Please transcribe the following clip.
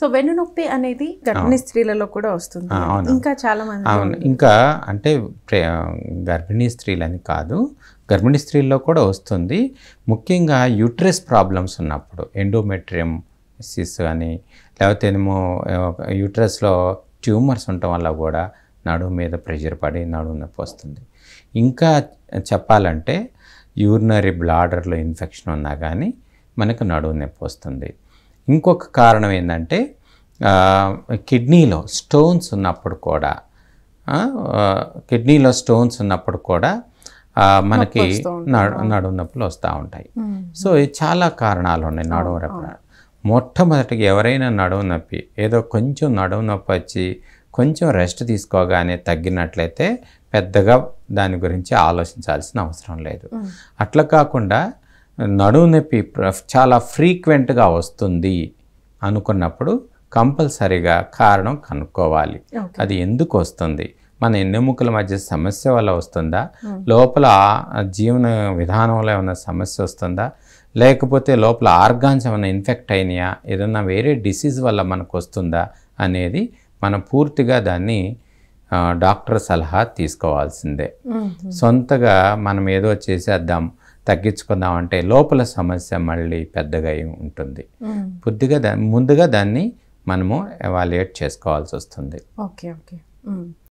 So వెన్నునొప్పి అనేది గర్భిణీ స్త్రీలలో కూడా వస్తుంది ఆ, అవును. ఇంకా చాలా మంది అవును ఇంకా అంటే ప్రే- గర్భిణీ స్త్రీలని కాదు గర్భిణీ స్త్రీల్లో కూడా వస్తుంది ముఖ్యంగా యూట్రస్ ప్రాబ్లమ్స్ ఉన్నప్పుడు ఎండోమెట్రియం సిస్ అని లేకపోతే ఏమో యూట్రస్లో ట్యూమర్స్ ఉండటం వల్ల కూడా నడుము మీద ప్రెషర్ పడి నడుము నొప్పి వస్తుంది ఇంకా చెప్పాలంటే యూరినరీ బ్లాడర్లో ఇన్ఫెక్షన్ ఉన్నా కానీ మనకు నడుము నొప్పి వస్తుంది ఇంకొక కారణం ఏంటంటే ఆ, కిడ్నీలో స్టోన్స్ ఉన్నప్పుడు కూడా ఆ, ఆ, కిడ్నీలో స్టోన్స్ ఉన్నప్పుడు కూడా ఆ, మనకి వస్తూ నడు నడుము నొప్పులు వస్తూ ఉంటాయి మ్మ్. సో ఈ చాలా కారణాలు ఉన్నాయి నడుము నొప్పి మొట్టమొదటిగా ఎవరైనా నడుము నొప్పి ఏదో కొంచెం నడుము నొప్పి వచ్చి కొంచెం రెస్ట్ తీసుకోగానే తగ్గినట్లయితే పెద్దగా దాని గురించి ఆలోచించాల్సిన అవసరం లేదు మ్మ్. అట్లా కాకుండా నడుము నొప్పి ప్ర- చాలా ఫ్రీక్వెంట్గా వస్తుంది అనుకున్నప్పుడు కంపల్సరీగా కారణం కనుక్కోవాలి ఓకే అది ఎందుకు వస్తుంది మన ఎన్నెముకల మధ్య సమస్య వల్ల వస్తుందా లోపల ఆ జీవన విధానంలో ఏమైనా సమస్య వస్తుందా లేకపోతే లోపల ఆర్గాన్స్ ఏమైనా ఇన్ఫెక్ట్ అయినాయా ఏదైనా వేరే డిసీజ్ వల్ల మనకు వస్తుందా అనేది మనం పూర్తిగా దాన్ని ఆ, డాక్టర్ సలహా తీసుకోవాల్సిందే మ్మ్. సొంతగా మనం ఏదో చేసేద్దాం తగ్గించుకుందాం అంటే లోపల సమస్య మళ్ళీ పెద్దగా అయి ఉంటుంది మ్మ్. బుద్ధిగా దా ముందుగా దాన్ని మనము ఎవాల్యుయేట్ చేసుకోవాల్సి వస్తుంది ఓకే ఓకే మ్మ్.